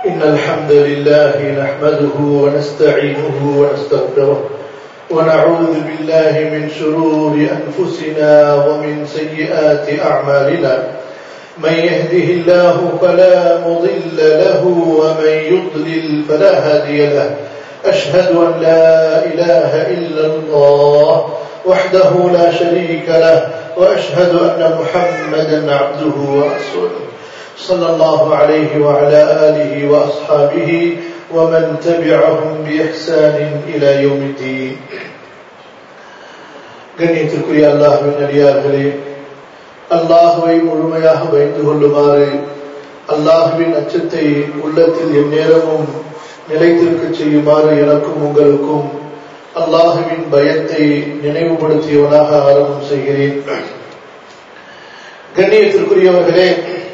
إن الحمد لله نحمده ونستعينه ونستغفره ونعوذ بالله من شرور أنفسنا ومن سيئات أعمالنا من يهده الله فلا مضل له ومن يضلل فلا هادي له أشهد أن لا إله إلا الله وحده لا شريك له وأشهد أن محمدا عبده ورسوله صلى الله عليه وعلى آله وأصحابه ومن تبعهم بإحسان إلى يوم الدين கண்ணியத்திற்குரிய அல்லாஹுவின் அடியார்களே அல்லாஹுவை முழுமையாக வைத்துக் கொள்ளுமாறு அல்லாஹுவின் அச்சத்தை உள்ளத்தில் எந்நேரமும் நிலைத்திருக்க செய்யுமாறு எனக்கும் உங்களுக்கும் அல்லாஹுவின் பயத்தை நினைவுபடுத்தியவனாக ஆரம்பம் செய்கிறேன் கண்ணியத்திற்குரியவர்களே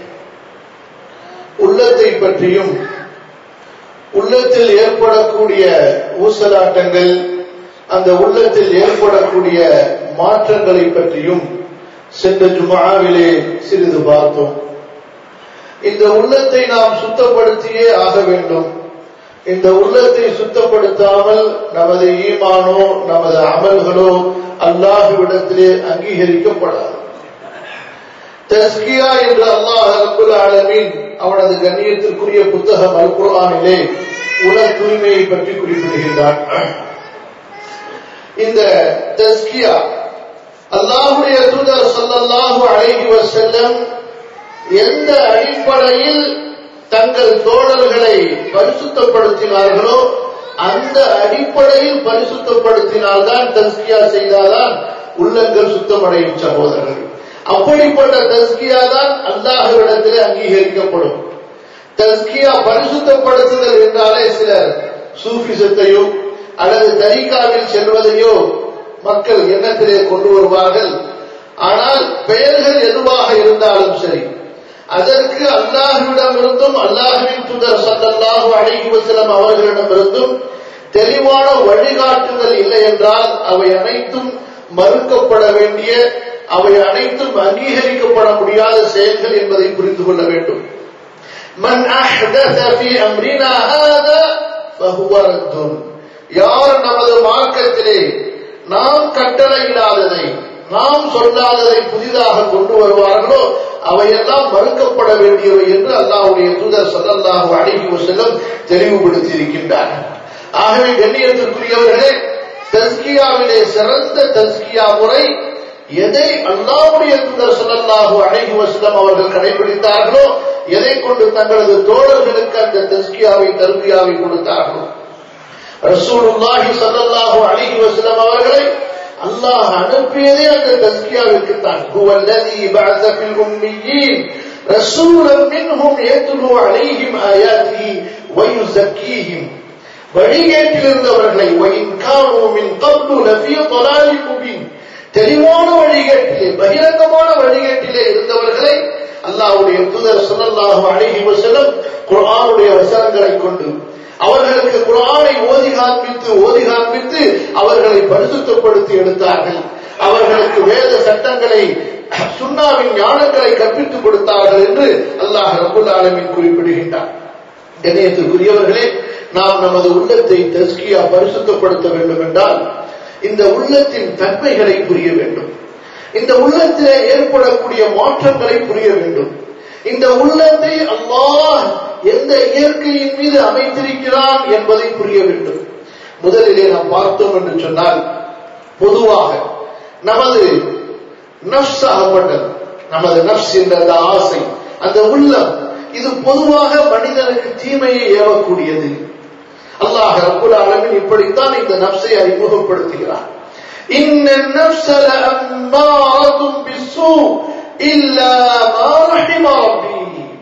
உள்ளத்தை பற்றியும் உள்ளத்தில் ஏற்படக்கூடிய ஊசலாட்டங்கள் அந்த உள்ளத்தில் ஏற்படக்கூடிய மாற்றங்களை பற்றியும் சென்ற ஜுமாவிலே சிறிது பார்த்தோம் இந்த உள்ளத்தை நாம் சுத்தப்படுத்தியே ஆக வேண்டும் இந்த உள்ளத்தை சுத்தப்படுத்தாமல் நமது ஈமானோ நமது அமல்களோ அல்லாஹுவிடத்திலே அங்கீகரிக்கப்படாது தஸ்கியா என்று அல்லாஹ் ரபுல் ஆலமீன் அவனது கண்ணியத்திற்குரிய புத்தகம் அல் குர்ஆனிலே உல தூய்மையை பற்றி குறிப்பிடுகின்றான் இந்த தஸ்கியா அல்லாஹுடைய தூதர் சொல்லல்லாஹு அலைஹி வஸல்லம் எந்த அடிப்படையில் தங்கள் தோழர்களை பரிசுத்தப்படுத்தினார்களோ அந்த அடிப்படையில் பரிசுத்தப்படுத்தினால்தான் தஸ்கியா செய்தால்தான் உள்ளங்கள் சுத்தமடையும் சகோதரர்கள் அப்படிப்பட்ட தஸ்கியா தான் அல்லாஹுவிடத்திலே அங்கீகரிக்கப்படும் தஸ்கியா பரிசுத்தப்படுத்துதல் என்றாலே சிலர் சூஃபிசத்தையோ அல்லது தரிகாவில் செல்வதையோ மக்கள் எண்ணத்திலே கொண்டு வருவார்கள் ஆனால் பெயர்கள் எதுவாக இருந்தாலும் சரி அதற்கு அல்லாஹுவிடமிருந்தும் அல்லாஹுவின் தூதர் சல்லல்லாஹு அலைஹி வஸல்லம் அவர்களிடமிருந்தும் தெளிவான வழிகாட்டுதல் இல்லை என்றால் அவை அனைத்தும் மறுக்கப்பட வேண்டிய அவை அனைத்தும் அங்கீகரிக்கப்பட முடியாத செயல்கள் என்பதை புரிந்து கொள்ள வேண்டும் மன் அஹ்தஸ ஃபீ அம்ரினா ஹாதா ஃபஹுவ ரத்துன் யார் நமது மார்க்கத்திலே நாம் கட்டளையிடாததை நாம் சொல்லாததை புதிதாக கொண்டு வருவார்களோ அவையெல்லாம் மறுக்கப்பட வேண்டியவை என்று அல்லாஹ்வுடைய தூதர் ஸல்லல்லாஹு அலைஹி வஸல்லம் தெளிவுபடுத்தி இருக்கின்றார் ஆகவே கண்ணியத்திற்குரியவர்களே தஸ்கியாவிலே சிறந்த தஸ்கியா முறை எதை அல்லாவுடைய தூதர் சொல்லல்லாஹு அலைஹி வஸல்லம் அவர்கள் கடைபிடித்தார்களோ எதை கொண்டு தங்களது தோழர்களுக்கு அந்த தஸ்கியாவை தர்பியாவை கொடுத்தார்களோ ரசூலுல்லாஹி ஸல்லல்லாஹு அலைஹி வஸல்லம் அவர்களை அல்லாஹ் அனுப்பியதே அந்த தஸ்கியாவிற்கு தான் ஹுவல்லதி பஅஸ ஃபில் உம்மiyyin ரசூலன் மின்ஹும் யத்லு அலைஹிம் ஆயாத்திஹி வ யுஸக்கீஹிம் வழிகேட்டில் இருந்தவர்களை وَإِنْ كَانُوا مِنْ قَبْلُ لَفِي ضَلَالٍ مُبِينٍ தெளிவான வழிகேட்டிலே பகிரங்கமான வழிகேட்டிலே இருந்தவர்களை அல்லாஹ்வுடைய தூதர் ஸல்லல்லாஹு அலைஹி வஸல்லம் குர்ஆனுடைய வசனங்களை கொண்டு அவர்களுக்கு குர்ஆனை ஓதி காண்பித்து ஓதி காண்பித்து அவர்களை பரிசுத்தப்படுத்தி எடுத்தார்கள் அவர்களுக்கு வேத சட்டங்களை சுன்னாவின் ஞானங்களை கற்பித்துக் கொடுத்தார்கள் என்று அல்லாஹ் ரபுல் ஆலமின் குறிப்பிடுகின்றார் கணேயத்திற்குரியவர்களே நாம் நமது உள்ளத்தை தஸ்கியா பரிசுத்தப்படுத்த வேண்டும் என்றால் இந்த உள்ளத்தின் தன்மைகளை புரிய வேண்டும் இந்த உள்ளத்திலே ஏற்படக்கூடிய மாற்றங்களை புரிய வேண்டும் இந்த உள்ளத்தை அல்லாஹ் எந்த இயற்கையின் மீது அமைத்திருக்கிறான் என்பதை புரிய வேண்டும் முதலிலே நாம் பார்த்தோம் என்று சொன்னால் பொதுவாக நமது நப்ஸ் ஆகப்பட்டது நமது நப்ஸ் என்ற அந்த ஆசை அந்த உள்ளம் இது பொதுவாக மனிதனுக்கு தீமையை ஏவக்கூடியது அல்லாஹ் ரப்புல் ஆலமின் இப்படித்தான் இந்த நப்சை அறிமுகப்படுத்துகிறார் இன்ன النفس لأمارة بالسوء إلا ما رحم ربي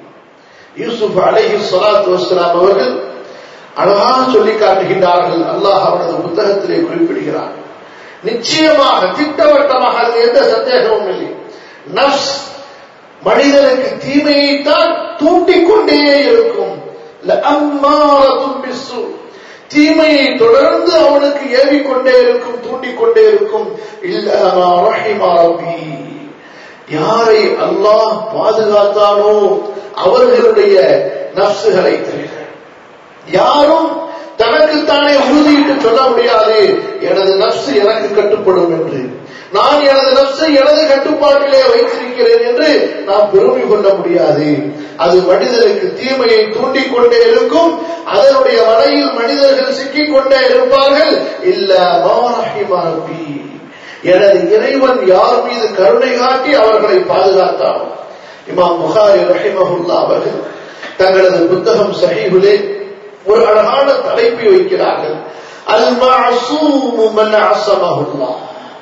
யூசுப் அலைஹி ஸலாத்து வஸ்ஸலாம் அவர்கள் அழகாக சொல்லி காட்டுகின்றார்கள் அல்லாஹ் அவரது புத்தகத்திலே குறிப்பிடுகிறார் நிச்சயமாக திட்டவட்டமாக அதில் எந்த சந்தேகமும் இல்லை நப்ஸ் மனிதனுக்கு தீமையைத்தான் தூண்டிக்கொண்டே இருக்கும் தீமையை தொடர்ந்து அவனுக்கு ஏவிக்கொண்டே இருக்கும் தூண்டிக்கொண்டே இருக்கும் யாரை அல்லாஹ் பாதுகாத்தானோ அவர்களுடைய நப்சுகளை தவிர யாரும் தனக்குத்தானே உறுதியிட்டு சொல்ல முடியாது எனது நப்சு எனக்கு கட்டுப்படும் என்று நான் எனது நப்சை எனது கட்டுப்பாட்டிலே வைத்திருக்கிறேன் என்று நாம் பெருமை கொள்ள முடியாது அது மனிதனுக்கு தீமையை தூண்டிக் கொண்டே இருக்கும் அதனுடைய வலையில் மனிதர்கள் சிக்கிக் கொண்டே இருப்பார்கள் இல்ல மாரஹிமாபி எனது இறைவன் யார் மீது கருணை காட்டி அவர்களை பாதுகாத்தார் இமாம் புகாரி ரஹிமஹுல்லா அவர்கள் தங்களது புத்தகம் சஹீஹுலே ஒரு அழகான தலைப்பை வைக்கிறார்கள் அல் மஅசூமு மன் அஸமஹுல்லாஹ்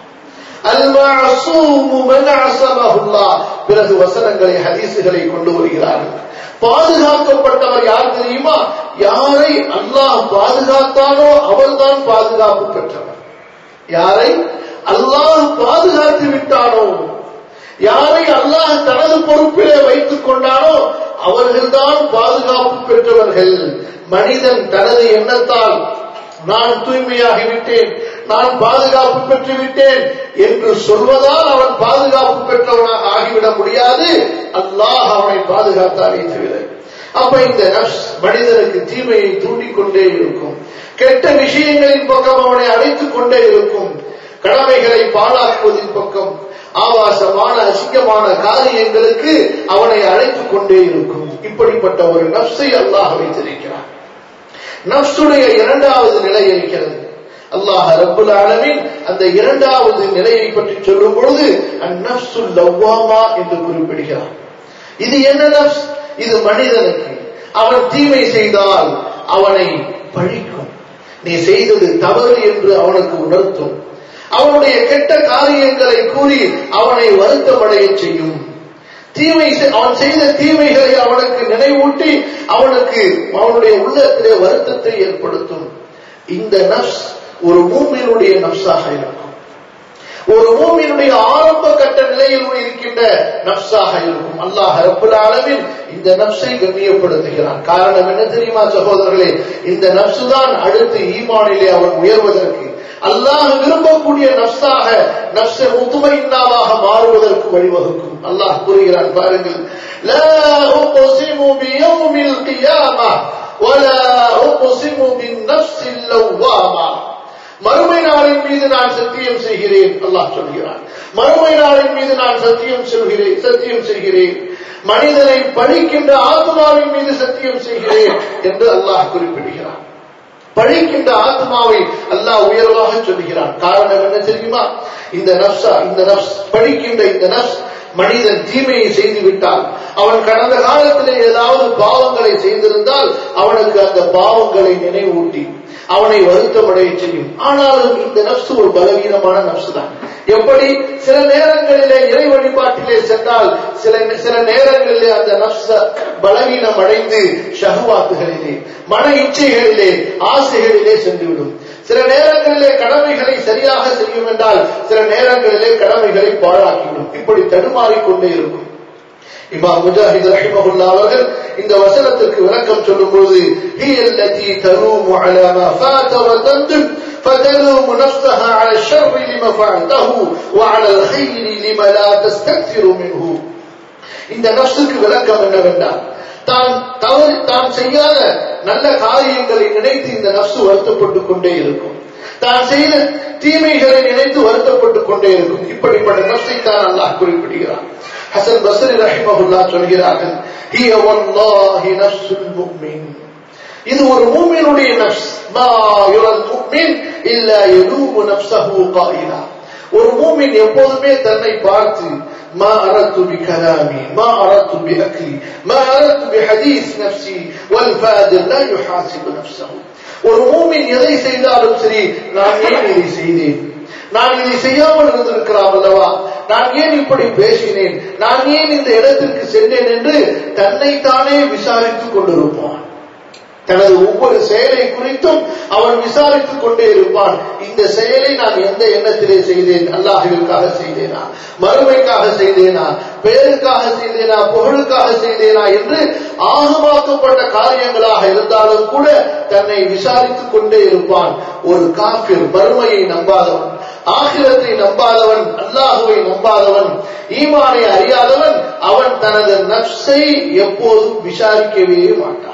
அல் மஅசூமு மன் அஸமஹுல்லாஹ் பிறகு வசனங்களை ஹதீசுகளை கொண்டு வருகிறார்கள் பாதுகாக்கப்பட்டவர் யார் தெரியுமா யாரை அல்லாஹ் பாதுகாத்தானோ அவர்தான் பாதுகாப்பு பெற்றவர் யாரை அல்லாஹ் பாதுகாத்து விட்டானோ யாரை அல்லாஹ் தனது பொறுப்பிலே வைத்துக் கொண்டானோ அவர்கள்தான் பாதுகாப்பு பெற்றவர்கள் மனிதன் தனது எண்ணத்தால் நான் தூய்மையாகிவிட்டேன் நான் பாதுகாப்பு பெற்று விட்டேன் என்று சொல்வதால் அவன் பாதுகாப்பு பெற்றவனாக ஆகிவிட முடியாது அல்லாஹ் அவனை பாதுகாத்தாலே தவிர அப்ப இந்த நப்ஸ் மனிதனுக்கு தீமையை தூண்டிக் கொண்டே இருக்கும் கெட்ட விஷயங்களின் பக்கம் அவனை அழைத்துக் கொண்டே இருக்கும் கடமைகளை பாழாக்குவதின் பக்கம் ஆபாசமான அசிங்கமான காரியங்களுக்கு அவனை அழைத்துக் கொண்டே இருக்கும் இப்படிப்பட்ட ஒரு நப்சை அல்லாஹ் வைத்திருக்கிறான் நப்சுடைய இரண்டாவது நிலை இருக்கிறது அல்லாஹ் ரப்புல் ஆலமின் அந்த இரண்டாவது நிலையை பற்றி சொல்லும் பொழுது அந்நப்சுல் லவ்வாமா என்று குறிப்பிடுகிறான் இது என்ன நப்ஸ் இது மனிதனுக்கு அவன் தீமை செய்தால் அவனை பழிக்கும் நீ செய்தது தவறு என்று அவனுக்கு உணர்த்தும் அவனுடைய கெட்ட காரியங்களை கூறி அவனை வருத்தமடைய செய்யும் தீமை அவன் செய்த தீமைகளை அவனுக்கு நினைவூட்டி அவனுக்கு அவனுடைய உள்ளத்திலே வருத்தத்தை ஏற்படுத்தும் இந்த நப்ஸ் ஒரு மூமினுடைய நப்சாக இருக்கும் ஒரு மூமினுடைய ஆரம்ப கட்ட நிலையில் இருக்கின்ற நப்சாக இருக்கும் அல்லாஹ் ரப்புல் ஆலமின் இந்த நப்சை கண்ணியப்படுத்துகிறான் காரணம் என்ன தெரியுமா சகோதரர்களே இந்த நப்சு தான் அடுத்து ஈமானிலே அவன் உயர்வதற்கு அல்லாஹ் விரும்பக்கூடிய நப்சாக நப்ச முத்துமையின்னாவாக மாறுவதற்கு வழிவகுக்கும் அல்லாஹ் கூறுகிறான் பாருங்கள் لا أقسم بيوم القيامة ولا أقسم بالنفس اللوامة மறுமை நாளின் மீது நான் சத்தியம் செய்கிறேன் அல்லாஹ் சொல்கிறான் மறுமை நாளின் மீது நான் சத்தியம் சொல்கிறேன் சத்தியம் செய்கிறேன் மனிதனை பழிக்கின்ற ஆத்மாவின் மீது சத்தியம் செய்கிறேன் என்று அல்லாஹ் குறிப்பிடுகிறான் பழிக்கின்ற ஆத்மாவை அல்லாஹ் உயர்வாக சொல்லுகிறான் காரணம் என்ன தெரியுமா இந்த நப்சா இந்த நப்ஸ் பழிக்கின்ற இந்த நப்ஸ் மனிதன் தீமையை செய்து விட்டால் அவன் கடந்த காலத்திலே ஏதாவது பாவங்களை செய்திருந்தால் அவனுக்கு அந்த பாவங்களை நினைவூட்டி அவனை வருத்தமடைய செய்யும் ஆனாலும் இந்த நப்சு ஒரு பலவீனமான நப்சு தான் எப்படி சில நேரங்களிலே இறை வழிபாட்டிலே சென்றால் சில சில நேரங்களிலே அந்த நப்ச பலவீனம் அடைந்து ஷஹவாத்துகளிலே மன இச்சைகளிலே ஆசைகளிலே சென்றுவிடும் சில நேரங்களிலே கடமைகளை சரியாக செய்யும் என்றால் சில நேரங்களிலே கடமைகளை பாழாக்கிவிடும் இப்படி தடுமாறிக்கொண்டே இருக்கும் இமாம் முஜாஹித் ரஹிமஹுல்லா அவர்கள் இந்த வசனத்திற்கு விளக்கம் சொல்லும்போது هي التي تلوم على ما فات وتندم فتلوم نفسها على الشر لما فعلته وعلى الخير لما لا تستكثر منه இந்த நப்சுக்கு விளக்கம் என்னவென்றால் தான் தவறு தான் செய்யாத நல்ல காரியங்களை நினைத்து இந்த நப்சு வருத்தப்பட்டுக் கொண்டே இருக்கும் தான் செய்த தீமைகளை நினைத்து வருத்தப்பட்டுக் கொண்டே இருக்கும் இப்படிப்பட்ட நப்சை தான் அல்லாஹ் குறிப்பிடுகிறான் ஹசன் பசரி ரஹிமஹுல்லா சொல்கிறார்கள் ஹிய வல்லாஹி நஃப்சுல் முஃமின் இது ஒரு மூமினுடைய நஃப்ஸ் மா யுரல் முஃமின் இல்லா யலூமு நஃப்ஸஹு காயிலா ஒரு மூமின் எப்போதுமே தன்னை பார்த்து ما أردت بكلامي ما أردت بأكلي ما أردت بحديث نفسي والفاجر لا يحاسب نفسه ஒரு மூமின் எதை செய்தாலும் சரி நான் ஏன் இதை செய்தேன் நான் இதை செய்யாமல் இருந்திருக்கலாம் அல்லவா நான் ஏன் இப்படி பேசினேன் நான் ஏன் இந்த இடத்திற்கு சென்றேன் என்று தன்னைத்தானே விசாரித்துக் கொண்டிருப்பான் தனது ஒவ்வொரு செயலை குறித்தும் அவன் விசாரித்துக் கொண்டே இருப்பான் இந்த செயலை நான் எந்த எண்ணத்திலே செய்தேன் அல்லாஹுவிற்காக செய்தேனா மறுமைக்காக செய்தேனா பேருக்காக செய்தேனா புகழுக்காக செய்தேனா என்று ஆகமாக்கப்பட்ட காரியங்களாக இருந்தாலும் கூட தன்னை விசாரித்துக் கொண்டே இருப்பான் ஒரு காஃபிர் மறுமையை நம்பாதவன் ஆகிரத்தை நம்பாதவன் அல்லாஹுவை நம்பாதவன் ஈமானை அறியாதவன் அவன் தனது நப்சை எப்போதும் விசாரிக்கவே மாட்டான்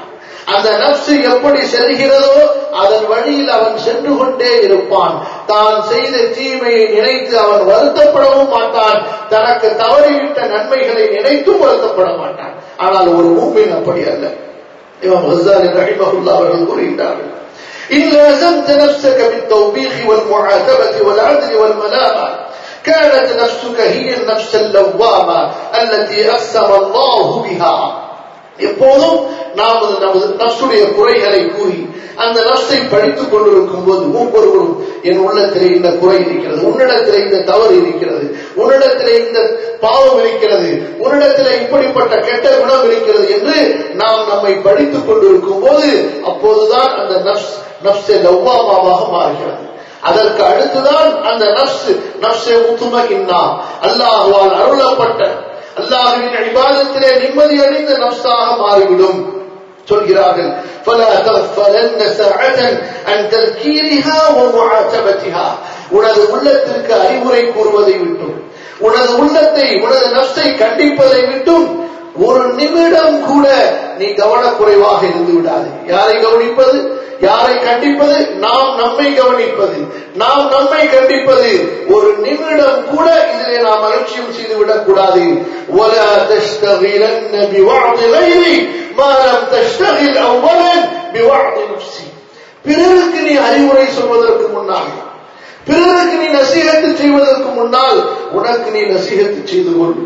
அந்த நப்சு எப்படி செல்கிறதோ அதன் வழியில் அவன் சென்று கொண்டே இருப்பான் தான் செய்த தீமையை நினைத்து அவன் வருத்தப்படவும் மாட்டான் தனக்கு தவறிவிட்ட நன்மைகளை நினைத்தும் வருத்தப்பட மாட்டான் ஆனால் ஒரு மூமின் அப்படி அல்ல இவன் ஹசாலி ரஹிமஹுல்லா அவர்கள் கூறுகின்றார்கள் إن لازمت نفسك بالتوبيخ والمعاتبة والعدل والملامة كانت نفسك هي النفس اللوامة التي أقسم الله بها எப்போதும் நாம் நமது நப்சுடைய குறைகளை கூறி அந்த நப்சை படித்துக் கொண்டிருக்கும் போது ஒவ்வொருவரும் என் உள்ளத்திலே இந்த குறை இருக்கிறது உன்னிடத்திலே இந்த தவறு இருக்கிறது உன்னிடத்திலே இந்த பாவம் இருக்கிறது உன்னிடத்திலே இப்படிப்பட்ட கெட்ட குணம் இருக்கிறது என்று நாம் நம்மை படித்துக் கொண்டிருக்கும் போது அப்போதுதான் அந்த நப்ஸ் நப்சை லவ்வாமாவாக மாறுகிறது அதற்கு அடுத்துதான் அந்த நப்ஸ் நப்சை முத்தும இன்னா அல்லாஹுவால் அருளப்பட்ட அல்லாஹுவின் இபாதத்திலே நிம்மதி அடைந்த நப்சாக மாறிவிடும் சொல்கிறார்கள் فلا تغفلن ساعة عن تذكيرها ومعاتبتها உனது உள்ளத்திற்கு அறிவுரை கூறுவதை விட்டும் உனது உள்ளத்தை உனது நப்சை கண்டிப்பதை விட்டும் ஒரு நிமிடம் கூட நீ கவனக்குறைவாக இருந்து விடாது யாரை கவனிப்பது யாரை கண்டிப்பது நாம் நம்மை கவனிப்பது நாம் நம்மை கண்டிப்பது ஒரு நிமிடம் கூட இதிலே நாம் அலட்சியம் செய்துவிடக் கூடாது ولا تشتغلن بوعظ غيري ما لم تشتغل اولا بوعظ نفسي பிறருக்கு நீ அறிவுரை சொல்வதற்கு முன்னால் பிறருக்கு நீ நசீகத்து செய்வதற்கு முன்னால் உனக்கு நீ நசீகத்து செய்து கொள்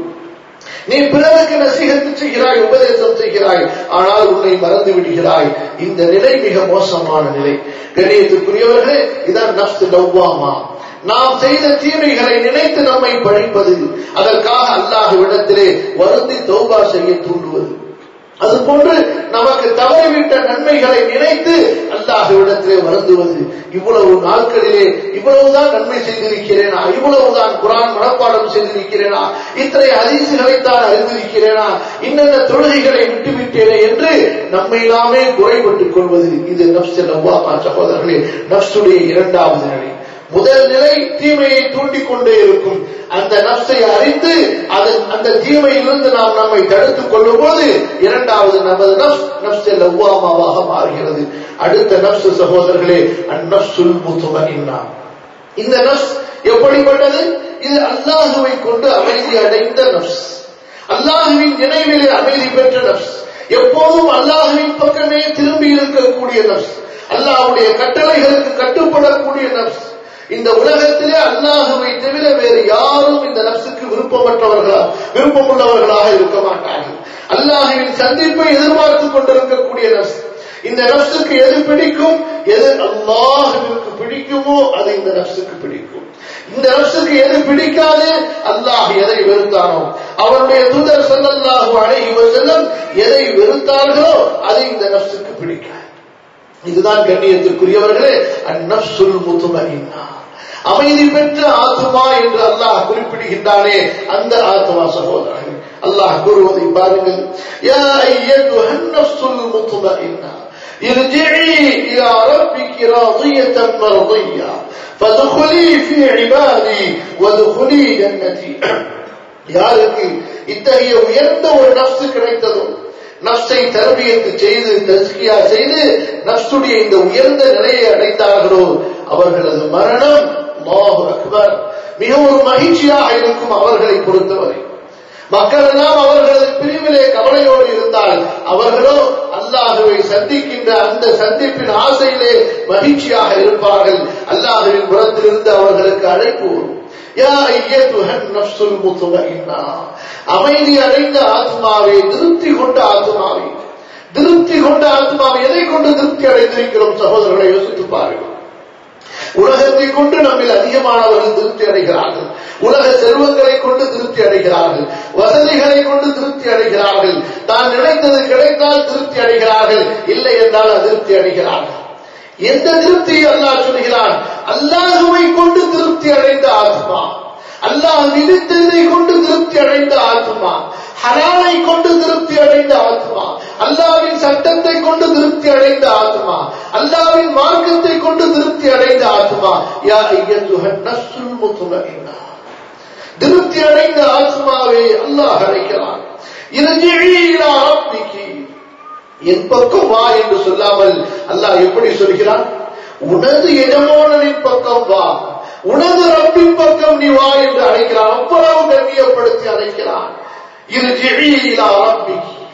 நீ பிறருக்கு நசீகத்து செய்கிறாய் உபதேசம் செய்கிறாய் ஆனால் உன்னை மறந்து விடுகிறாய் இந்த நிலை மிக மோசமான நிலை கணியத்துக்குரியவர்களே இதான் நப்சு லவ்வாமா நாம் செய்த தீமைகளை நினைத்து நம்மை பழிப்பது அதற்காக அல்லாஹ்விடத்திலே வருந்தி தௌபா செய்ய தூண்டுவது அதுபோன்று நமக்கு தவறிவிட்ட நன்மைகளை நினைத்து அல்லாஹ்விடத்திலே வருந்துவது இவ்வளவு நாட்களிலே இவ்வளவுதான் நன்மை செய்திருக்கிறேனா இவ்வளவுதான் குரான் மனப்பாடம் செய்திருக்கிறேனா இத்தனை அதிசுகளைத்தான் அறிந்திருக்கிறேனா இன்னென்ன தொழுகைகளை விட்டுவிட்டேனே என்று நம்மை நாமே குறைபட்டுக் கொள்வது இது நப்சில் அவ்வாமா சகோதரர்களே நப்சுடைய இரண்டாவது நிலை முதல் நிலை தீமையை தூண்டிக் கொண்டே இருக்கும் அந்த நப்சை அறிந்து அதன் அந்த தீமையிலிருந்து நாம் நம்மை தடுத்துக் கொள்ளும் போது இரண்டாவது நமது நப்ஸ் நப்சில் அவ்வாமாவாக மாறுகிறது அடுத்த நப்சு சகோதரர்களே அந்நப்சுல் முத்துமனின்னா இந்த நப்ஸ் எப்படிப்பட்டது இது அல்லாஹுவை கொண்டு அமைதி அடைந்த நப்ஸ் அல்லாஹுவின் நினைவிலே அமைதி பெற்ற நப்ஸ் எப்போதும் அல்லாஹுவின் பக்கமே திரும்பி இருக்கக்கூடிய நப்ஸ் அல்லாஹுடைய கட்டளைகளுக்கு கட்டுப்படக்கூடிய நப்ஸ் இந்த உலகத்திலே அல்லாஹுவை தவிர வேறு யாரும் இந்த நப்சுக்கு விருப்பமற்றவர்களா விருப்பமுள்ளவர்களாக இருக்க மாட்டார்கள் அல்லாஹுவின் சந்திப்பை எதிர்பார்த்து கொண்டிருக்கக்கூடிய நப்ஸ் இந்த நப்சுக்கு எது பிடிக்கும் எது அல்லாஹுவிற்கு பிடிக்குமோ அது இந்த நப்சுக்கு பிடிக்கும் இந்த நப்சுக்கு எது பிடிக்காது அல்லாஹ் எதை வெறுத்தானோ அவருடைய தூதர் சொல்லல்லாஹு அழகி செல்லும் எதை வெறுத்தார்களோ அது இந்த நப்சுக்கு பிடிக்காது இதுதான் கண்ணியத்திற்குரியவர்களே அந்நப்சுல் முத்துமனின்னா அமைதி பெற்ற ஆத்மா என்று அல்லாஹ் குறிப்பிடுகின்றானே அந்த ஆத்மா சகோதரர்கள் அல்லாஹ் கூறுவதை பாருங்கள் யா ஐயத்துஹன் நஃப்ஸுல் முத்மஇன்னா ارجعي إلى ربك راضية مرضية فادخلي في عبادي وادخلي جنتي யாருக்கு இத்தகைய உயர்ந்த ஒரு நப்சு கிடைத்ததோ நப்சை தரபியத்து செய்து தஸ்கியா செய்து நப்சுடைய இந்த உயர்ந்த நிலையை அடைத்தார்களோ அவர்களது மரணம் அல்லாஹு அக்பர் மிக ஒரு மகிழ்ச்சியாக இருக்கும் அவர்களை பொறுத்தவரை மக்கள் எல்லாம் அவர்களது பிரிவிலே கவலையோடு இருந்தால் அவர்களோ அல்லாஹுவை சந்திக்கின்ற அந்த சந்திப்பின் ஆசையிலே மகிழ்ச்சியாக இருப்பார்கள் அல்லாஹுவின் புறத்திலிருந்து அவர்களுக்கு அழைப்பு வரும் யா ஐயத்துஹன் நஃப்ஸுல் முத்மஇன்னா அமைதி அடைந்த ஆத்மாவை திருப்தி கொண்ட ஆத்மாவை திருப்தி கொண்ட ஆத்மாவை எதை கொண்டு திருப்தி அடைந்திருக்கிறோம் சகோதரர்களை யோசித்து பாருங்கள் உலகத்தை கொண்டு நம்மில் அதிகமானவர்கள் திருப்தி அடைகிறார்கள் உலக செல்வங்களை கொண்டு திருப்தி அடைகிறார்கள் வசதிகளை கொண்டு திருப்தி அடைகிறார்கள் தான் நினைத்தது கிடைத்தால் திருப்தி அடைகிறார்கள் இல்லை என்றால் அதிருப்தி அடைகிறார்கள் எந்த திருப்தியை அல்லாஹ் சொல்கிறான் அல்லாஹுவை கொண்டு திருப்தி அடைந்த ஆத்மா அல்லாஹ் விதித்ததை கொண்டு திருப்தி அடைந்த ஆத்மா ஹலாலை கொண்டு திருப்தி அடைந்த ஆத்மா அல்லாவின் சட்டத்தை கொண்டு திருப்தி அடைந்த ஆத்மா அல்லாவின் மார்க்கத்தை கொண்டு திருப்தி அடைந்த ஆத்மா யா ஐயத்துஹன் நஸ்ஸுல் முத்மஇன்னா திருப்தி அடைந்த ஆத்மாவை அல்லாஹ் அழைக்கிறான் இர்ஜிஇ இலா ரப்பிகி என் பக்கம் வா என்று சொல்லாமல் அல்லாஹ் எப்படி சொல்கிறான் உனது எஜமானனின் பக்கம் வா உனது ரப்பின் பக்கம் நீ வா என்று அழைக்கிறான் அவ்வளவு கண்ணியப்படுத்தி அழைக்கிறான் இது ஜெழிலா ரப்பி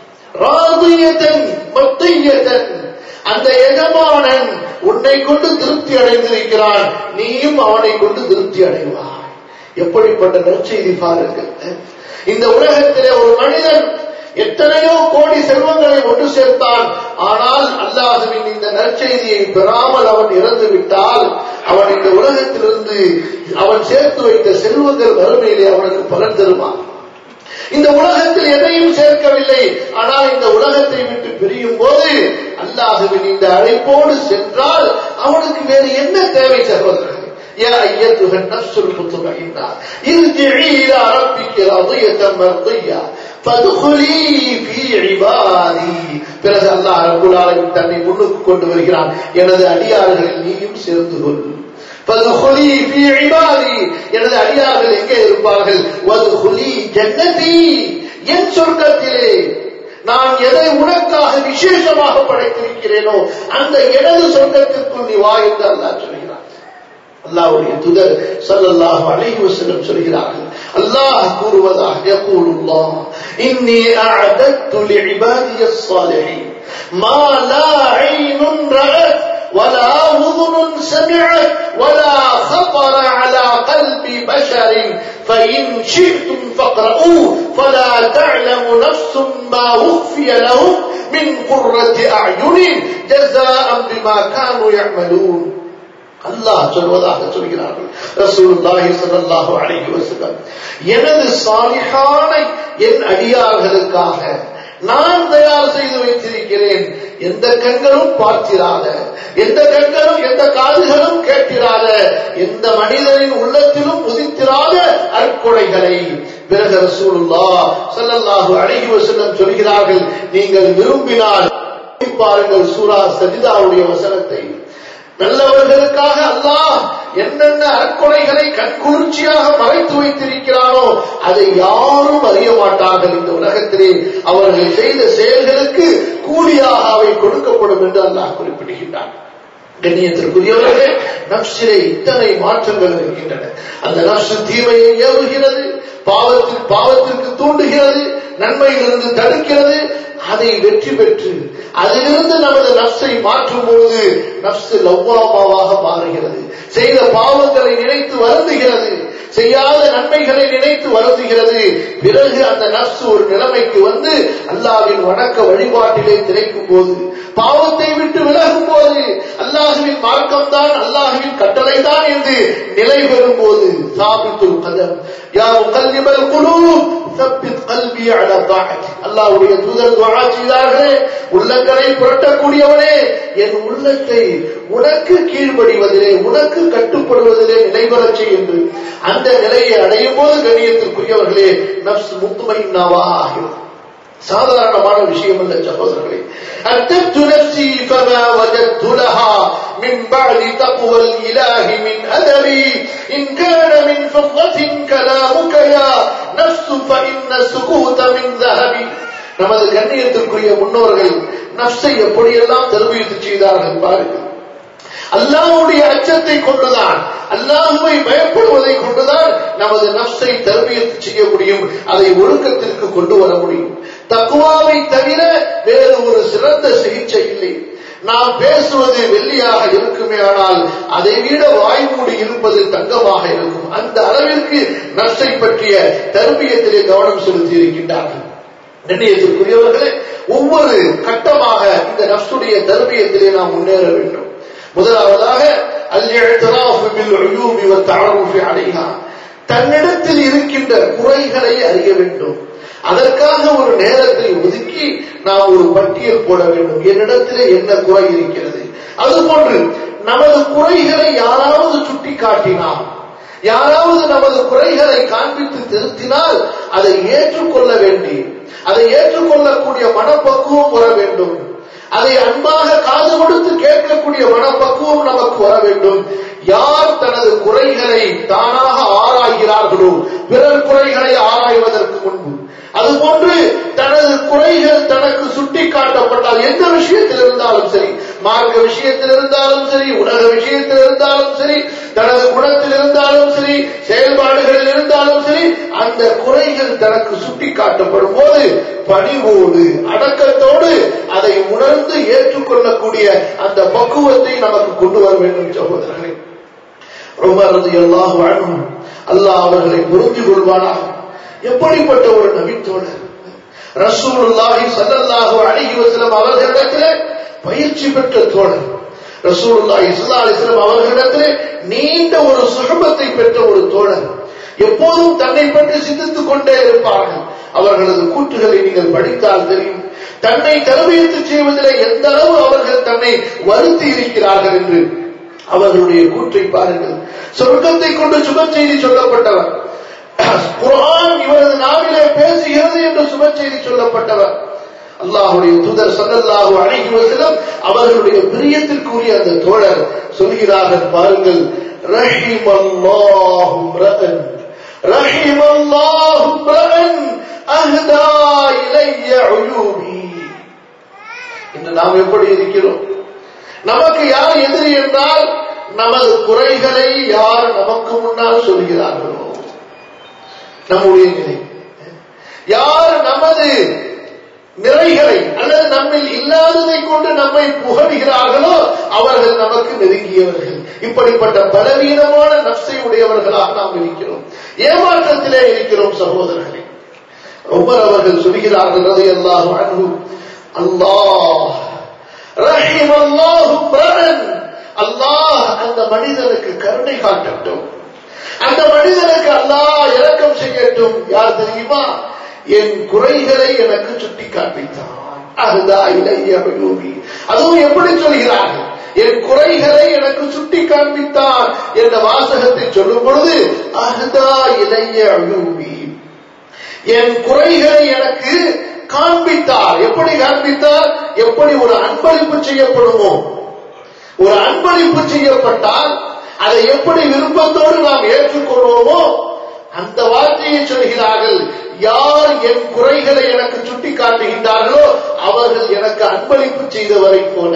ராதியதன் மத்தியதன் அந்த எஜமானன் உன்னை கொண்டு திருப்தி அடைந்திருக்கிறான் நீயும் அவனை கொண்டு திருப்தி அடைவாய் எப்படிப்பட்ட நற்செய்தி பாருங்கள் இந்த உலகத்திலே ஒரு மனிதன் எத்தனையோ கோடி செல்வங்களை ஒன்று சேர்த்தான் ஆனால் அல்லாஹுவின் இந்த நற்செய்தியை பெறாமல் அவன் இறந்து விட்டால் அவன் இந்த உலகத்திலிருந்து அவன் சேர்த்து வைத்த செல்வங்கள் வறுமையிலே அவனுக்கு பலன் தருவான் இந்த உலகத்தில் எதையும் சேர்க்கவில்லை ஆனால் இந்த உலகத்தை விட்டு பிரியும் போது அல்லாஹுவின் இந்த அழைப்போடு சென்றால் அவனுக்கு வேறு என்ன தேவை சகோதரர்கள் يا أيتها النفس المطمئنة ارجعي إلى ربك راضية مرضية فادخلي في عبادي பிறகு அல்லாஹ் ரபுல் ஆலமின் தன்னை முன்னுக்கு கொண்டு வருகிறான் எனது அடியார்களில் நீயும் சேர்ந்து கொள் فادخلي في عبادي எனது அடியார்கள் எங்கே இருப்பார்கள் வதுகுலி ஜன்னதி என் சொர்க்கத்திலே நான் எதை உனக்காக விசேஷமாக படைத்திருக்கிறேனோ அந்த எனது சொர்க்கத்திற்குள் நீ வா என்று அல்லாஹ் சொல்கிறான் அல்லாஹ்வுடைய தூதர் ஸல்லல்லாஹு அலைஹி வஸல்லம் சொல்கிறார்கள் அல்லாஹ் கூறுவதாக யகூலுல்லாஹ் இன்னி அஅதத்து லிஇபாதிய الصالحين ما لا عين رأت ولا أذن سمعت ولا خطر على قلب بشر فإن شئتم فاقرؤوا فلا تعلم نفس ما أخفي لهم من قرة أعين جزاء بما كانوا يعملون அல்லாஹ் சொல்வதாக சொல்கிறார்கள் ரசூலுல்லாஹி ஸல்லல்லாஹு அலைஹி வஸல்லம் எனது சாலிஹான என் அடியார்களுக்காக நான் தயார் செய்து வைத்திருக்கிறேன் எந்த கண்களும் பார்த்திராத எந்த கண்களும் எந்த காதுகளும் கேட்டிராத எந்த மனிதனின் உள்ளத்திலும் உதித்திராத அற்கொலைகளை பிறகு ரசூலுல்லா ஸல்லல்லாஹு அலைஹி வஸல்லம் சொல்கிறார்கள் நீங்கள் விரும்பினால் பாருங்கள் சூரா சஜிதாவுடைய வசனத்தை நல்லவர்களுக்காக அல்லாஹ் என்னென்ன அற்கொலைகளை கண்குளிர்ச்சியாக மறைத்து வைத்திருக்கிறானோ அதை யாரும் அறிய மாட்டார்கள் இந்த உலகத்திலே அவர்கள் செய்த செயல்களுக்கு கூலியாக அவை கொடுக்கப்படும் என்று அல்லாஹ் குறிப்பிடுகின்றான் கண்ணியத்திற்குரியவர்களே நப்சிலே இத்தனை மாற்றங்கள் இருக்கின்றன அந்த நப்சு தீமையை ஏவுகிறது பாவத்தில் பாவத்திற்கு தூண்டுகிறது நன்மையிலிருந்து தடுக்கிறது அதை வெற்றி பெற்று அதிலிருந்து நமது நப்சை மாற்றும் பொழுது நப்சு லவ்வாமாவாக மாறுகிறது செய்த பாவங்களை நினைத்து வருந்துகிறது செய்யாத நன்மைகளை நினைத்து வருந்துகிறது பிறகு அந்த நப்சு ஒரு நிலைமைக்கு வந்து அல்லாவின் வணக்க வழிபாட்டிலே திரைக்கும் போது பாவத்தை விட்டு விலகும் போது அல்லாஹுவின் மார்க்கம் தான் அல்லாஹுவின் கட்டளை தான் என்று நிலை பெறும் போது சாபித்துல் கதம் யா முகல்லிபல் குழு சப்பித் கல்வி அல அல்லாஹ்வுடைய தூதர் துவா செய்தார்களே உள்ளங்களை புரட்டக்கூடியவனே என் உள்ளத்தை உனக்கு கீழ்ப்படிவதிலே உனக்கு கட்டுப்படுவதிலே நிலைபெறச் செய் என்று அந்த நிலையை அடையும் போது கண்ணியத்திற்குரியவர்களே நப்ஸ் முத்துமைன்னாவா ஆகிறது சாதாரணமான விஷயம் அல்ல சகோதரர்களே أتبت نفسي فما وجدت لها من بعد تقوى الإله من أدبي إن كان من فضة كلامك يا نفس فإن السكوت من ذهبي நமது கண்ணியத்திற்குரிய முன்னோர்கள் நப்சை எப்படியெல்லாம் தெரிவித்து செய்தார்கள் பாருங்கள் அல்லாஹுடைய அச்சத்தை கொண்டுதான் அல்லாஹுவை பயப்படுவதை கொண்டுதான் நமது நப்சை தர்பியத்து செய்ய முடியும் அதை ஒழுக்கத்திற்கு கொண்டு வர முடியும் தக்குவாவை தவிர வேறு ஒரு சிறந்த சிகிச்சை இல்லை நாம் பேசுவது வெள்ளியாக இருக்குமே ஆனால் அதை விட வாய்மூடி இருப்பதில் தங்கமாக இருக்கும் அந்த அளவிற்கு நப்சை பற்றிய தர்பியத்திலே கவனம் செலுத்தி இருக்கின்றார்கள் கண்ணியத்திற்குரியவர்களே ஒவ்வொரு கட்டமாக இந்த நப்சுடைய தர்பியத்திலே நாம் முன்னேற வேண்டும் முதலாவதாக தன்னிடத்தில் இருக்கின்ற குறைகளை அறிய வேண்டும் அதற்காக ஒரு நேரத்தை ஒதுக்கி நாம் ஒரு பட்டியல் போட வேண்டும் என்னிடத்திலே என்ன குறை இருக்கிறது அதுபோன்று நமது குறைகளை யாராவது சுட்டி காட்டினால் யாராவது நமது குறைகளை காண்பித்து திருத்தினால் அதை ஏற்றுக்கொள்ள வேண்டி அதை ஏற்றுக்கொள்ளக்கூடிய மனப்பக்குவம் வர வேண்டும் அதை அன்பாக காது கொடுத்து கேட்கக்கூடிய மனப்பக்குவம் நமக்கு வர வேண்டும் யார் தனது குறைகளை தானாக ஆராய்கிறார்களோ பிறர் குறைகளை ஆராய்வதற்கு முன்பு அதுபோன்று தனது குறைகள் தனக்கு சுட்டி காட்டப்பட்டால் எந்த விஷயத்தில் இருந்தாலும் சரி மார்க்க விஷயத்தில் இருந்தாலும் சரி உலக விஷயத்தில் இருந்தாலும் சரி தனது குணத்தில் இருந்தாலும் சரி செயல்பாடுகளில் இருந்தாலும் சரி அந்த குறைகள் தனக்கு சுட்டி காட்டப்படும் போது பணிவோடு அடக்கத்தோடு அதை உணர்ந்து ஏற்றுக்கொள்ளக்கூடிய அந்த பக்குவத்தை நமக்கு கொண்டு வர வேண்டும் சகோதரர்களே உமரது எல்லாம் வாழும் அல்லாஹ் அவர்களை புரிஞ்சு கொள்வானாக எப்படிப்பட்ட ஒரு நபித்தோழர் ரசூலுல்லாஹி ஸல்லல்லாஹு அலைஹி வஸல்லம் அவர்களிடத்திலே பயிற்சி பெற்ற தோழர் ரசூலுல்லாஹி ஸல்லல்லாஹு அலைஹி வஸல்லம் அவர்களிடத்திலே நீண்ட ஒரு சுகபத்தை பெற்ற ஒரு தோழர் எப்போதும் தன்னை பற்றி சிந்தித்துக் கொண்டே இருப்பார்கள் அவர்களது கூற்றுகளை நீங்கள் படித்தால் தெரியும் தன்னை தரவியத்து செய்வதிலே எந்த அளவு அவர்கள் தன்னை வருத்தி இருக்கிறார்கள் என்று அவர்களுடைய கூற்றை பாருங்கள் சொர்க்கத்தை கொண்டு சுப செய்தி சொல்லப்பட்டவர் குரான் இவரது நாவிலே பேசுகிறது என்று சுப செய்தி சொல்லப்பட்டவர் அல்லாஹுடைய தூதர் சல்லல்லாஹு அலைஹி வஸல்லம் அவர்களுடைய பிரியத்திற்குரிய அந்த தோழர் சொல்கிறார்கள் பாருங்கள் ரஹிமல்லாஹு ரஅன் ரஹிமல்லாஹு ரஅன் அஹ்தா இலைய உயூபி இன்று நாம் எப்படி இருக்கிறோம் நமக்கு யார் எதிரி என்றால் நமது குறைகளை யார் நமக்கு முன்னால் சொல்கிறார்களோ நம்முடைய நிலை யார் நமது நிறைகளை அல்லது நம்மில் இல்லாததை கொண்டு நம்மை புகழ்கிறார்களோ அவர்கள் நமக்கு நெருங்கியவர்கள் இப்படிப்பட்ட பலவீனமான நப்சை உடையவர்களாக நாம் இருக்கிறோம் ஏமாற்றத்திலே இருக்கிறோம் சகோதரர்களே உமர் அவர்கள் சொல்கிறார்கள் அதை அல்லாஹ் அன்பு அல்லாஹ் ரஹிம் அல்லாஹு அல்லாஹ் அந்த மனிதனுக்கு கருணை காட்டட்டும் அந்த மனிதனுக்கு அல்லாஹ் இரக்கம் செய்யட்டும் யார் தெரியுமா என் குறைகளை எனக்கு சுட்டி காண்பித்தான் அதுதா இளைய அயூபி அதுவும் எப்படி சொல்கிறார்கள் என் குறைகளை எனக்கு சுட்டி காண்பித்தான் என்ற வாசகத்தை சொல்லும் பொழுது அதுதா இளைய அயூபி என் குறைகளை எனக்கு காண்பித்தார் எப்படி காண்பித்தார் எப்படி ஒரு அன்பளிப்பு செய்யப்படுமோ ஒரு அன்பளிப்பு செய்யப்பட்டால் அதை எப்படி விருப்பத்தோடு நாம் ஏற்றுக்கொள்வோமோ அந்த வார்த்தையை சொல்கிறார்கள் யார் என் குறைகளை எனக்கு சுட்டி காட்டுகின்றார்களோ அவர்கள் எனக்கு அன்பளிப்பு செய்தவரை போல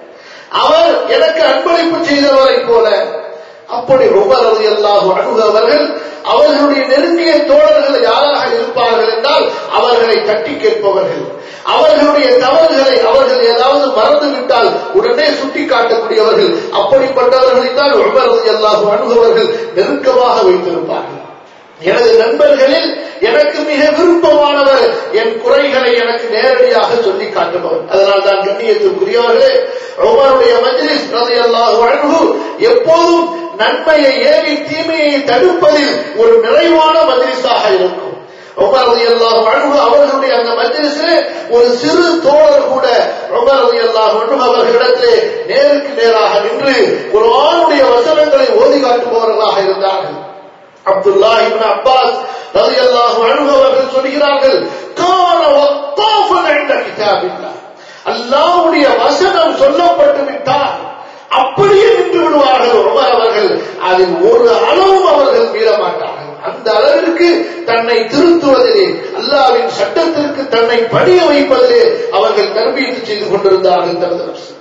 அவர் எனக்கு அன்பளிப்பு செய்தவரை போல அப்படி ஒவ்வொரு எல்லாரும் அணுகவர்கள் அவர்களுடைய நெருங்கிய தோழர்கள் யாராக இருப்பார்கள் என்றால் அவர்களை தட்டி கேட்பவர்கள் அவர்களுடைய தவறுகளை அவர்கள் ஏதாவது மறந்து விட்டால் உடனே சுட்டி காட்டக்கூடியவர்கள் அப்படிப்பட்டவர்களை தான் ஒவ்வொரு எல்லாரும் அணுகவர்கள் நெருக்கமாக வைத்திருப்பார்கள் எனது நண்பர்களில் எனக்கு மிக விருப்பமானவர் என் குறைகளை எனக்கு நேரடியாக சொல்லி காட்டுபவர் அதனால் தான் கண்ணியத்திற்குரியவர்களே உமருடைய மஜ்லிஸ் ரதையல்லாஹு அழகு எப்போதும் நன்மையை ஏறி தீமையை தடுப்பதில் ஒரு நிறைவான மஜ்லிஸாக இருக்கும் உமர் ரதையல்லாஹு அழகு அவர்களுடைய அந்த மஜ்லிஸிலே ஒரு சிறு தோழர் கூட உமர் ரதையல்லாஹு அழகு அவர்களிடத்திலே நேருக்கு நேராக நின்று ஒரு ஆணுடைய வசனங்களை ஓதி காட்டுபவர்களாக இருந்தார்கள் அப்துல்லா இப்னு அப்பாஸ் ரலியல்லாஹு அன்ஹு அவர்கள் சொல்கிறார்கள் கான வத்தாஃபன் இன்த கிதாபில்லாஹ் அல்லாஹ்வுடைய வசனம் சொல்லப்பட்டு விட்டால் அப்படியே நின்று விடுவார்கள் உமர் அவர்கள் அதில் ஒரு அளவும் அவர்கள் மீற மாட்டார்கள் அந்த அளவிற்கு தன்னை திருத்துவதிலே அல்லாவின் சட்டத்திற்கு தன்னை பணிய வைப்பதிலே அவர்கள் தர்பியத்து செய்து கொண்டிருந்தார்கள் தனது அரசுக்கு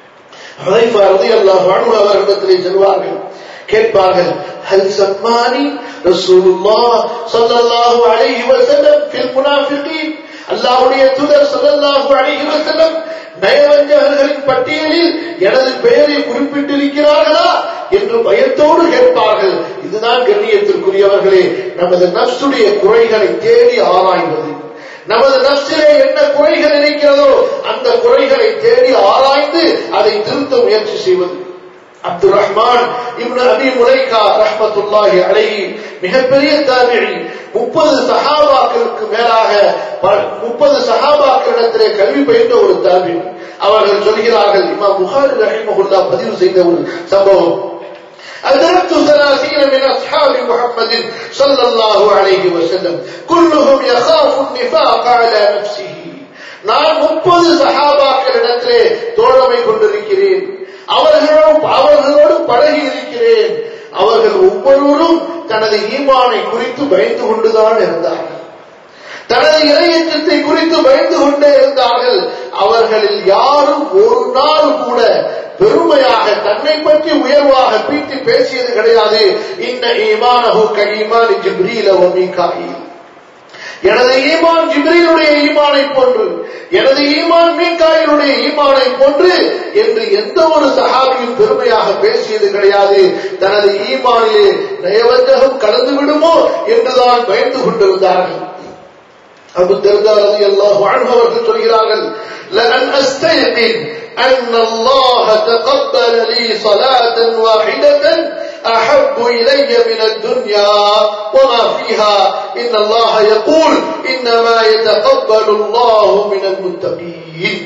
அவர்களிடத்திலே செல்வார்கள் கேட்பார்கள் ஹல் சம்மானி ரசூலுல்லாஹ் ஸல்லல்லாஹு அலைஹி வஸல்லம் ஃபில் முனாஃபிகீன் அல்லாஹ்வுடைய தூதர் ஸல்லல்லாஹு அலைஹி வஸல்லம் நயவஞ்சகர்களின் பட்டியலில் எனது பெயரை குறிப்பிட்டிருக்கிறார்களா என்று பயத்தோடு கேட்பார்கள் இதுதான் கண்ணியத்திற்குரியவர்களே நமது நப்சுடைய குறைகளை தேடி ஆராய்வது நமது நப்சிலே என்ன குறைகள் இருக்கிறதோ அந்த குறைகளை தேடி ஆராய்ந்து அதை திருத்த முயற்சி செய்வது அப்துல் ரஹ்மான் இப்னு அபி முலைகா ரஹ்மத்துல்லாஹி அலைஹி மிகப்பெரிய தாபிழி முப்பது சஹாபாக்களுக்கு மேலாக முப்பது சஹாபாக்களிடத்திலே கல்வி பயின்ற ஒரு தாபிழி அவர்கள் சொல்கிறார்கள் இமா புகாரி ரஹிமகுல்லா பதிவு செய்த ஒரு சம்பவம் أدركت ثلاثين من أصحاب محمد صلى الله عليه وسلم كلهم يخاف النفاق على نفسه நான் முப்பது சஹாபாக்களிடத்திலே தோழமை கொண்டிருக்கிறேன் அவர்களோடு அவர்களோடு பழகி இருக்கிறேன் அவர்கள் ஒவ்வொருவரும் தனது ஈமானை குறித்து பயந்து கொண்டுதான் இருந்தார்கள் தனது இறையற்றத்தை குறித்து பயந்து கொண்டே இருந்தார்கள் அவர்களில் யாரும் ஒரு நாள் கூட பெருமையாக தன்னை பற்றி உயர்வாக பீட்டி பேசியது கிடையாது இன்ன ஈமானஹு கஈமான் ஜிப்ரீல வ மீகாயில் எனது ஈமான் ஜிப்ரீலுடைய ஈமானை போன்று எனது ஈமான் மீகாயிலுடைய ஈமானை போன்று என்று எந்த ஒரு சஹாபியும் பெருமையாக பேசியது கிடையாது தனது ஈமானிலே நயவஞ்சகம் கலந்து விடுமோ என்றுதான் பயந்து கொண்டிருந்தார்கள் அபு தர்தா ரலியல்லாஹு அன்ஹு அவர்கள் சொல்கிறார்கள் لأن أستيقن أن الله تقبل لي صلاة واحدة أحب إلي من الدنيا وما فيها إن الله يقول إنما يتقبل الله من المتقين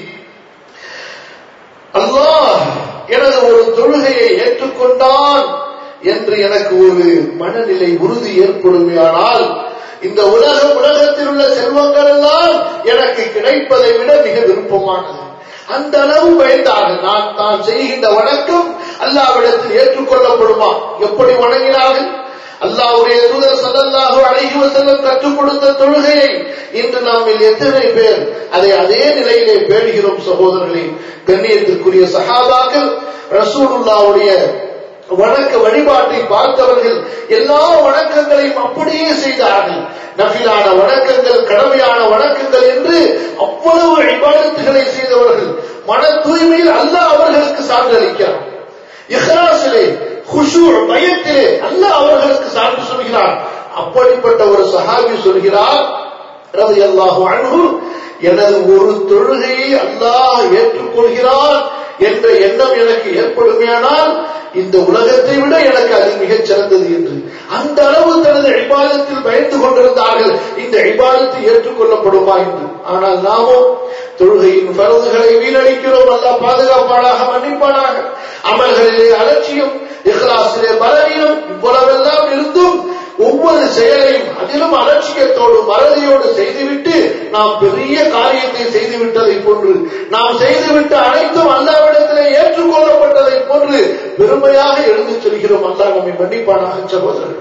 அல்லாஹ் எனது ஒரு தொழுகையை ஏற்றுக்கொண்டான் என்று எனக்கு ஒரு மனநிலை உறுதி ஏற்படுமையானால் இந்த உலகம் உலகத்தில் உள்ள செல்வங்கள் எல்லாம் எனக்கு கிடைப்பதை விட மிக விருப்பமானது அந்த அளவு பயந்தார்கள் நான் நான் செய்கின்ற வணக்கம் அல்லாவிடத்தில் ஏற்றுக்கொள்ளப்படுமா எப்படி வணங்கினார்கள் அல்லாவுடைய தூதர் சதல்லாஹு அழகி வசல்லம் கற்றுக் கொடுத்த தொழுகையை இன்று நம்மில் எத்தனை பேர் அதை அதே நிலையிலே பேணுகிறோம் சகோதரர்களே கண்ணியத்திற்குரிய சகாபாக்கள் ரசூலுல்லாவுடைய வணக்க வழிபாட்டை பார்த்தவர்கள் எல்லா வணக்கங்களையும் அப்படியே செய்தார்கள் நபிலான வணக்கங்கள் கடமையான வணக்கங்கள் என்று அவ்வளவு இபாதத்துகளை செய்தவர்கள் மன தூய்மையில் அல்லாஹ் அவர்களுக்கு சான்றளிக்கிறார் இஹ்ராசிலே குஷு பயத்திலே அல்லாஹ் அவர்களுக்கு சான்று சொல்கிறார் அப்படிப்பட்ட ஒரு சஹாபி சொல்கிறார் ரவி அல்லாஹு அன்பு எனது ஒரு தொழுகையை அல்லாஹ் ஏற்றுக்கொள்கிறார் என்ற எண்ணம் எனக்கு ஏற்படுமையானால் இந்த உலகத்தை விட எனக்கு அது மிகச் சிறந்தது என்று அந்த அளவு தனது இபாதத்தில் பயந்து கொண்டிருந்தார்கள் இந்த இபாதத்தை ஏற்றுக்கொள்ளப்படுமா என்று ஆனால் நாமோ தொழுகையின் பருதுகளை வீணடிக்கிறோம் அல்ல பாதுகாப்பாளாக மன்னிப்பானாக அமல்களிலே அலட்சியம் இஹ்லாசிலே பலவீனம் இவ்வளவெல்லாம் இருந்தும் ஒவ்வொரு செயலையும் அதிலும் அலட்சியத்தோடு மறதியோடு செய்துவிட்டு நாம் பெரிய காரியத்தை செய்துவிட்டதை போன்று நாம் செய்துவிட்ட அனைத்தும் அல்லாவிடத்திலே ஏற்றுக்கொள்ளப்பட்டதை போன்று பெருமையாக எழுந்து செல்கிறோம் அல்லா நம்மை மன்னிப்பானாக சகோதரர்கள்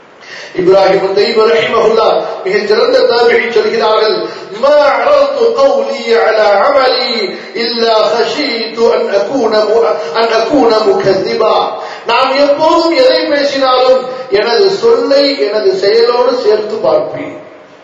இப்ராஹிம் தெய்வ ரஹிமஹுல்லா மிக சிறந்த தாபிகை சொல்கிறார்கள் ما عرضت قولي على عملي إلا خشيت أن أكون أن أكون مكذبا நாம் எப்போதும் எதை பேசினாலும் எனது சொல்லை எனது செயலோடு சேர்த்து பார்ப்பேன்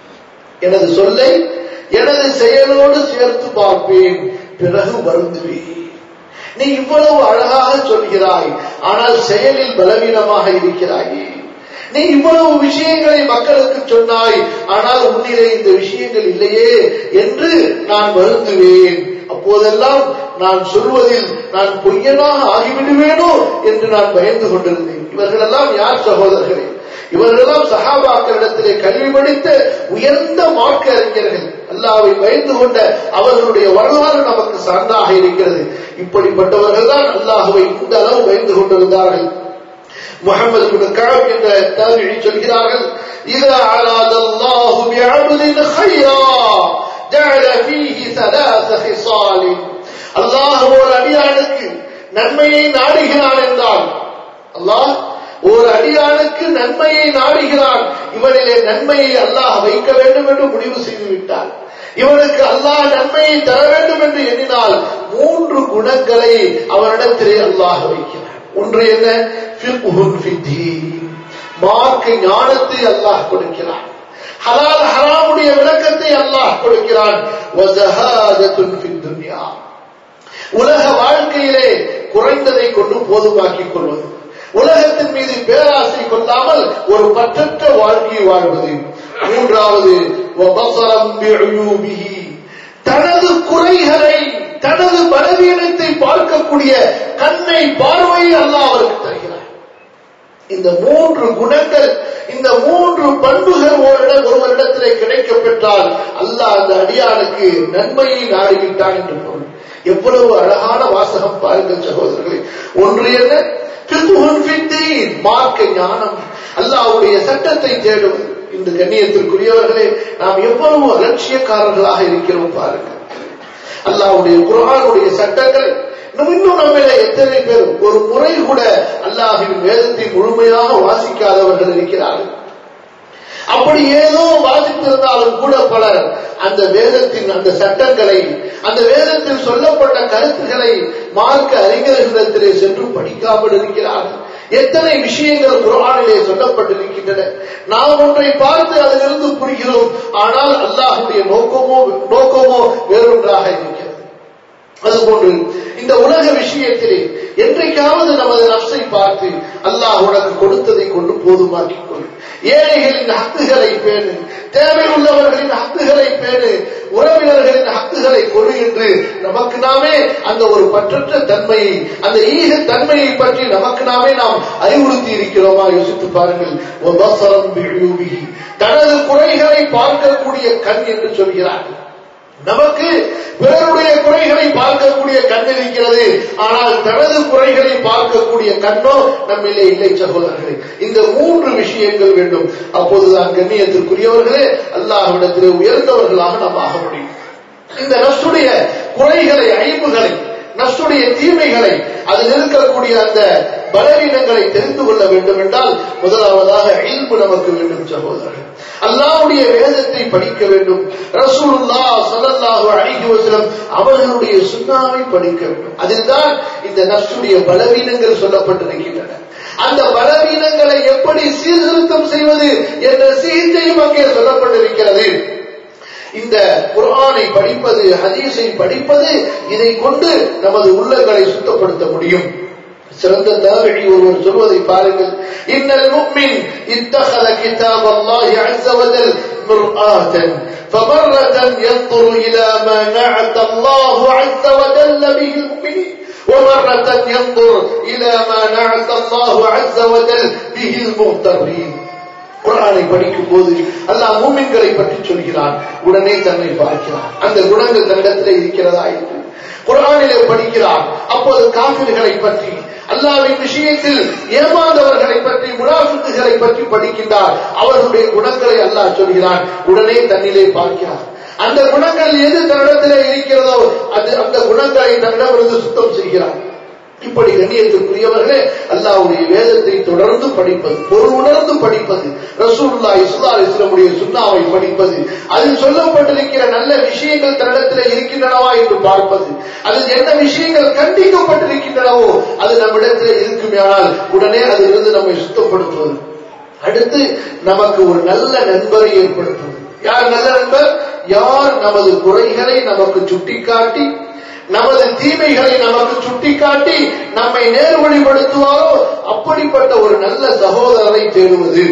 எனது சொல்லை எனது செயலோடு சேர்த்து பார்ப்பேன் பிறகு வருந்துவேன் நீ இவ்வளவு அழகாக சொல்கிறாய் ஆனால் செயலில் பலவீனமாக இருக்கிறாயே நீ இவ்வளவு விஷயங்களை மக்களுக்கு சொன்னாய் ஆனால் உன்னிலே இந்த விஷயங்கள் இல்லையே என்று நான் வருந்துவேன் அப்போதெல்லாம் நான் சொல்வதில் நான் பொய்யனாக ஆகிவிடுவேனோ என்று நான் பயந்து கொண்டிருந்தேன் இவர்களெல்லாம் யார் சகோதரர்களே இவர்களெல்லாம் சகாபாக்களிடத்திலே கல்வி படித்த உயர்ந்த மார்க்க அறிஞர்கள் அல்லாவை பயந்து கொண்ட அவர்களுடைய வரலாறு நமக்கு சான்றாக இருக்கிறது இப்படிப்பட்டவர்கள் தான் அல்லாஹுவை இந்த அளவு பயந்து கொண்டிருந்தார்கள் முகமது பின் கஅப் என்ற தாபிழி சொல்கிறார்கள் இதா அராத அல்லாஹு பிஅப்தின் கைரா ஜஅல ஃபீஹி ثلاث خصال அல்லாஹ் ஒரு அடியானுக்கு நன்மையை நாடுகிறான் என்றால் அல்லாஹ் ஒரு அடியானுக்கு நன்மையை நாடுகிறான் இவனிலே நன்மையை அல்லாஹ் வைக்க வேண்டும் என்று முடிவு செய்து விட்டார் இவனுக்கு அல்லாஹ் நன்மையை தர வேண்டும் என்று எண்ணினால் மூன்று குணங்களை அவனிடத்திலே அல்லாஹ் வைக்கிறான் ஒன்று என்ன மார்க்க ஞானத்தை அல்லாஹ் கொடுக்கிறான் ஹலால் ஹராமுடைய விளக்கத்தை அல்லாஹ் கொடுக்கிறான் உலக வாழ்க்கையிலே குறைந்ததை கொண்டு போதுமாக்கிக் கொள்வது உலகத்தின் மீது பேராசை கொள்ளாமல் ஒரு பற்றற்ற வாழ்க்கையை வாழ்வது மூன்றாவது தனது குறைகளை தனது பலவீனத்தை பார்க்கக்கூடிய கண்ணை பார்வையை அல்லாஹ் அவருக்கு தருகிறார் இந்த மூன்று குணங்கள் இந்த மூன்று பண்புகள் ஓரிடம் ஒருவரிடத்திலே கிடைக்க பெற்றால் அல்லாஹ் அந்த அடியானுக்கு நன்மையை நாடிவிட்டான் என்று பொருள் எவ்வளவு அழகான வாசகம் பாருங்கள் சகோதரர்களே ஒன்று என்ன மார்க்க ஞானம் அல்லாவுடைய சட்டத்தை தேடுவது இந்த கண்ணியத்திற்குரியவர்களே நாம் எவ்வளவு அலட்சியக்காரர்களாக இருக்கிறோம் பாருங்கள் அல்லாவுடைய குரானுடைய சட்டங்களை இன்னும் நம்மள எத்தனை பேர் ஒரு முறை கூட அல்லாஹின் வேதத்தை முழுமையாக வாசிக்காதவர்கள் இருக்கிறார்கள் அப்படி ஏதோ வாசித்திருந்தாலும் கூட பலர் அந்த வேதத்தின் அந்த சட்டங்களை அந்த வேதத்தில் சொல்லப்பட்ட கருத்துக்களை மார்க்க அறிஞர்களிடத்திலே சென்று படிக்காமல் இருக்கிறார்கள் எத்தனை விஷயங்கள் குரானிலே சொல்லப்பட்டிருக்கின்றன நாம் ஒன்றை பார்த்து அதிலிருந்து புரிகிறோம் ஆனால் அல்லாஹுடைய நோக்கமோ நோக்கமோ வேறொன்றாக இருக்கிறது அதுபோன்று இந்த உலக விஷயத்திலே என்றைக்காவது நமது நப்சை பார்த்து அல்லாஹ் உனக்கு கொடுத்ததை கொண்டு போதுமாக்கிக் கொள் ஏழைகளின் ஹக்குகளை பேணு தேவை உள்ளவர்களின் ஹக்குகளை பேணு உறவினர்களின் ஹக்குகளை கொடு என்று நமக்கு நாமே அந்த ஒரு பற்றற்ற தன்மையை அந்த ஈக தன்மையை பற்றி நமக்கு நாமே நாம் அறிவுறுத்தி இருக்கிறோமா யோசித்து பாருங்கள் தனது குறைகளை பார்க்கக்கூடிய கண் என்று சொல்கிறார்கள் நமக்கு பிறருடைய குறைகளை பார்க்கக்கூடிய கண் இருக்கிறது ஆனால் தனது குறைகளை பார்க்கக்கூடிய கண்ணோ நம்மிலே இல்லை சகோதரர்களே இந்த மூன்று விஷயங்கள் வேண்டும் அப்போதுதான் கண்ணியத்திற்குரியவர்களே அல்லாஹ்விடத்திலே உயர்ந்தவர்களாக நாம் ஆக முடியும் இந்த நஷ்டுடைய குறைகளை ஐம்புகளை நஷ்டுடைய தீமைகளை அதில் இருக்கக்கூடிய அந்த பலவீனங்களை தெரிந்து கொள்ள வேண்டும் என்றால் முதலாவதாக இல்பு நமக்கு வேண்டும் சகோதரர்கள் அல்லாவுடைய வேதத்தை படிக்க வேண்டும் ரசூலுல்லா சல்லல்லாஹு அலைஹி வஸல்லம் அவர்களுடைய சுண்ணாவை படிக்க வேண்டும் அதில்தான் இந்த நஷ்டுடைய பலவீனங்கள் சொல்லப்பட்டிருக்கின்றன அந்த பலவீனங்களை எப்படி சீர்திருத்தம் செய்வது என்ற சிகிச்சையும் அங்கே சொல்லப்பட்டிருக்கிறது இந்த குரானை படிப்பது ஹதீஸை படிப்பது இதை கொண்டு நமது உள்ளங்களை சுத்தப்படுத்த முடியும் சிறந்த தாவிழி ஒருவர் சொல்வதை பாருங்கள் இன்னல் முக்மின் இத்தகல கிதாப் அல்லாஹி عز وجل مرآة فمرة ينظر إلى ما نعت الله عز وجل به المؤمنين ومرة ينظر إلى ما نعت الله عز وجل به المغترين குரானை படிக்கும் போது அல்லாஹ் மூமின்களை பற்றி சொல்கிறான் உடனே தன்னை பார்க்கிறான் அந்த குணங்கள் தன்னிடத்தில் இருக்கிறதா என்று குரானிலே படிக்கிறான் அப்போது காபிர்களை பற்றி அல்லாவின் விஷயத்தில் ஏமாந்தவர்களை பற்றி முனாஃபிக்குகளை பற்றி படிக்கின்றார் அவர்களுடைய குணங்களை அல்லாஹ் சொல்கிறான் உடனே தன்னிலே பார்க்கிறார் அந்த குணங்கள் எது தன்னிடத்திலே இருக்கிறதோ அது அந்த குணங்களை தன்னிடமிருந்து சுத்தம் செய்கிறார் இப்படி கண்ணியத்திற்குரியவர்களே அல்லாவுடைய வேதத்தை தொடர்ந்து படிப்பது பொருள் உணர்ந்து படிப்பது ரசூல்லா இஸ்லா இஸ்லமுடைய சுண்ணாவை படிப்பது அதில் சொல்லப்பட்டிருக்கிற நல்ல விஷயங்கள் தன்னிடத்தில் இருக்கின்றனவா என்று பார்ப்பது அதில் என்ன விஷயங்கள் கண்டிக்கப்பட்டிருக்கின்றனவோ அது நம்மிடத்தில் இருக்குமேயானால் உடனே அதிலிருந்து நம்மை சுத்தப்படுத்துவது அடுத்து நமக்கு ஒரு நல்ல நண்பரை ஏற்படுத்துவது யார் நல்ல நண்பர் யார் நமது குறைகளை நமக்கு சுட்டிக்காட்டி நமது தீமைகளை நமக்கு சுட்டிக்காட்டி நம்மை நேர்வழிப்படுத்துவாரோ அப்படிப்பட்ட ஒரு நல்ல சகோதரரை தேடுவது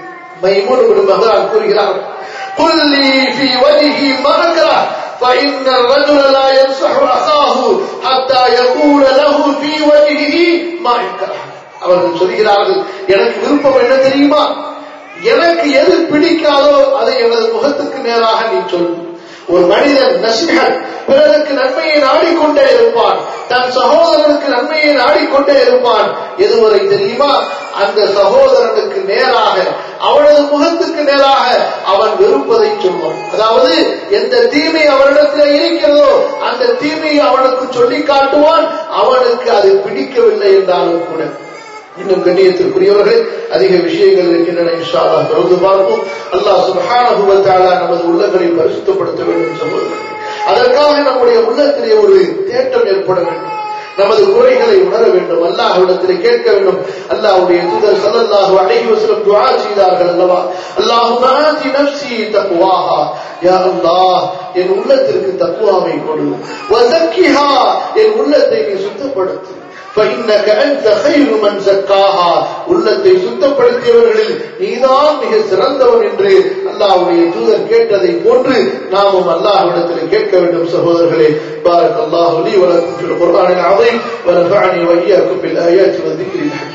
மைமூன் மகரான் கூறுகிறார் قل في وجهه ما نكره فإن الرجل لا ينصح أخاه حتى يقول له في وجهه ما يكره அவர்கள் சொல்கிறார்கள் எனக்கு விருப்பம் என்ன தெரியுமா எனக்கு எது பிடிக்காதோ அதை எனது முகத்துக்கு நேராக நீ சொல் ஒரு மனிதன் நசிகன் பிறருக்கு நன்மையை நாடிக்கொண்டே இருப்பான் தன் சகோதரனுக்கு நன்மையை நாடிக்கொண்டே இருப்பான் எதுவரை தெரியுமா அந்த சகோதரனுக்கு நேராக அவனது முகத்துக்கு நேராக அவன் வெறுப்பதை சொல்வான் அதாவது எந்த தீமை அவனிடத்தில் இருக்கிறதோ அந்த தீமையை அவனுக்கு சொல்லி காட்டுவான் அவனுக்கு அது பிடிக்கவில்லை என்றாலும் கூட இன்னும் கண்ணியத்திற்குரியவர்கள் அதிக விஷயங்கள் இருக்கின்றன இன்ஷால்லா தொடர்ந்து பார்ப்போம் அல்லாஹ் சுபஹானஹு வ தஆலா நமது உள்ளங்களை பரிசுத்தப்படுத்த வேண்டும் சகோதரர்கள் அதற்காக நம்முடைய உள்ளத்திலே ஒரு தேட்டம் ஏற்பட வேண்டும் நமது குறைகளை உணர வேண்டும் அல்லாஹ்விடத்திலே கேட்க வேண்டும் அல்லாஹ்வுடைய தூதர் ஸல்லல்லாஹு அலைஹி வஸல்லம் துஆ செய்தார்கள் அல்லவா அல்லாஹும்ம ஆதி நஃப்ஸி தக்வாஹா யா அல்லாஹ் என் உள்ளத்திற்கு தக்வாவை கொடு வஸக்கிஹா என் உள்ளத்தை நீ சுத்தப்படுத்து فإنك أنت خير من زكاها உள்ளத்தை சுத்தப்படுத்தியவர்களில் நீதான் மிக சிறந்தவன் என்று அல்லாஹ்வுடைய தூதர் கேட்டதை போன்று நாமும் அல்லாஹ்விடத்தில் கேட்க வேண்டும் சகோதரர்களே بارك الله لي ولكم في القرآن العظيم ونفعني وإياكم بالآيات والذكر الحكيم